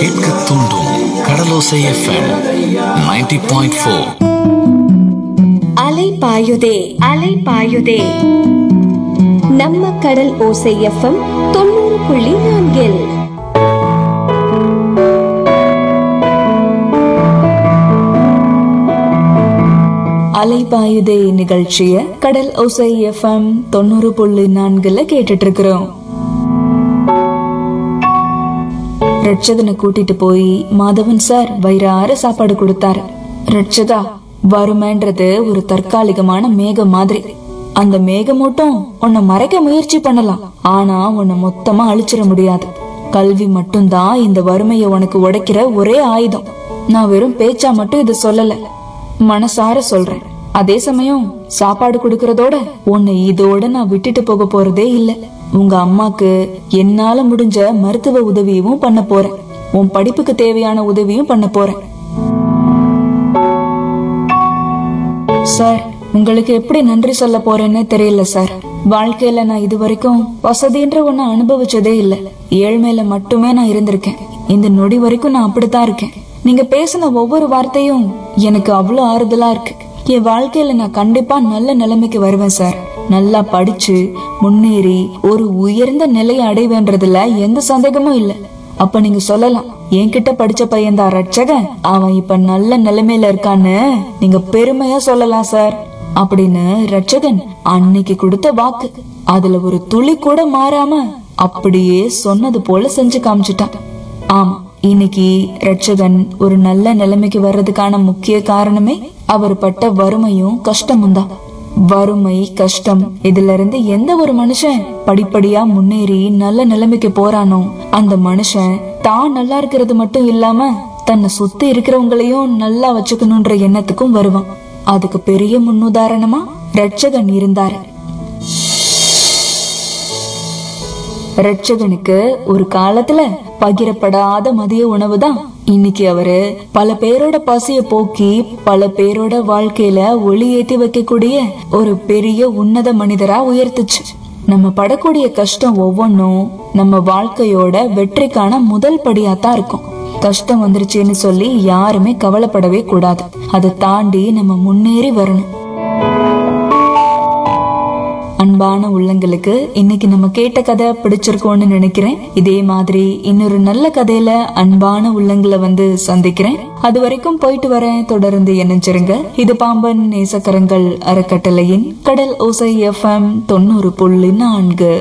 கேட்க தூண்டும் கடலோசை FM 90.4 point four அலை பாயுதே அலை பாயுதே நம்ம கடல் ஓசை எஃப்எம் தொண்ணூறு புள்ளி நான்கில் அலைபாயுதே நிகழ்ச்சிய கடல் ஒசை எஃப்எம் தொண்ணூறு புள்ளி நான்குல கேட்டுட்டு இருக்கிறோம் ரட்சகனை கூட்டிட்டு போய் மாதவன் சார் வயிறார சாப்பாடு கொடுத்தாரு ரட்சகா வறுமைன்றது ஒரு தற்காலிகமான மேகம் மாதிரி அந்த மேகமூட்டம் உன்னை மறைக்க முயற்சி பண்ணலாம் ஆனா உன்னை மொத்தமா அழிச்சிட முடியாது கல்வி மட்டும்தான் இந்த வறுமையை உனக்கு உடைக்கிற ஒரே ஆயுதம் நான் வெறும் பேச்சா மட்டும் இதை சொல்லல மனசார சொல்றேன் அதே சமயம் சாப்பாடு கொடுக்கறதோட உன்னை இதோட நான் விட்டுட்டு போக போறதே இல்ல உங்க அம்மாக்கு என்னால முடிஞ்ச மருத்துவ உதவியும் பண்ண போறேன் உன் படிப்புக்கு தேவையான உதவியும் பண்ண போறேன் சார் உங்களுக்கு எப்படி நன்றி சொல்ல போறேன்னு தெரியல சார் வாழ்க்கையில நான் இது வரைக்கும் வசதின்ற ஒண்ணு அனுபவிச்சதே இல்ல ஏழ்மையில மட்டுமே நான் இருந்திருக்கேன் இந்த நொடி வரைக்கும் நான் அப்படித்தான் இருக்கேன் நீங்க பேசின ஒவ்வொரு வார்த்தையும் எனக்கு அவ்வளவு ஆறுதலா இருக்கு என் வாழ்க்கையில நான் கண்டிப்பா நல்ல நிலைமைக்கு வருவேன் சார் நல்லா படிச்சு முன்னேறி ஒரு உயர்ந்த நிலையை அடைவேன்றதுல எந்த சந்தேகமும் இல்ல அப்ப நீங்க சொல்லலாம் என்கிட்ட படிச்ச பையன் தான் ரட்சகன் அவன் இப்ப நல்ல நிலைமையில இருக்கான்னு நீங்க பெருமையா சொல்லலாம் சார் அப்படின்னு ரட்சகன் அன்னைக்கு கொடுத்த வாக்கு அதுல ஒரு துளி கூட மாறாம அப்படியே சொன்னது போல செஞ்சு காமிச்சிட்டான் ஆமா இன்னைக்கு ரட்சகன் ஒரு நல்ல நிலைமைக்கு வர்றதுக்கான முக்கிய காரணமே அவர் பட்ட வறுமையும் கஷ்டமும் தான் வறுமை கஷ்டம் இதுல இருந்து எந்த ஒரு மனுஷன் படிப்படியா முன்னேறி நல்ல நிலைமைக்கு போறானோ அந்த மனுஷன் தான் நல்லா இருக்கிறது மட்டும் இல்லாம தன்னை சுத்தி இருக்கிறவங்களையும் நல்லா வச்சுக்கணும்ன்ற எண்ணத்துக்கும் வருவான் அதுக்கு பெரிய முன்னுதாரணமா ரட்சகன் இருந்தாரு ரட்சகனுக்கு ஒரு காலத்துல பகிரப்படாத மதிய உணவு தான் இன்னைக்கு அவரு பல பேரோட பசிய போக்கி பல பேரோட வாழ்க்கையில ஒளி ஏத்தி வைக்கக்கூடிய ஒரு பெரிய உன்னத மனிதரா உயர்த்துச்சு நம்ம படக்கூடிய கஷ்டம் ஒவ்வொன்றும் நம்ம வாழ்க்கையோட வெற்றிக்கான முதல் படியா தான் இருக்கும் கஷ்டம் வந்துருச்சுன்னு சொல்லி யாருமே கவலைப்படவே கூடாது அதை தாண்டி நம்ம முன்னேறி வரணும் அன்பான உள்ளங்களுக்கு இன்னைக்கு நம்ம கேட்ட கதை பிடிச்சிருக்கோம்னு நினைக்கிறேன் இதே மாதிரி இன்னொரு நல்ல கதையில அன்பான உள்ளங்களை வந்து சந்திக்கிறேன் அது வரைக்கும் போயிட்டு வரேன் தொடர்ந்து இணைஞ்சிருங்க இது பாம்பன் நேசக்கரங்கள் அறக்கட்டளையின் கடல் ஓசை எஃப்எம் தொண்ணூறு புள்ளி நான்கு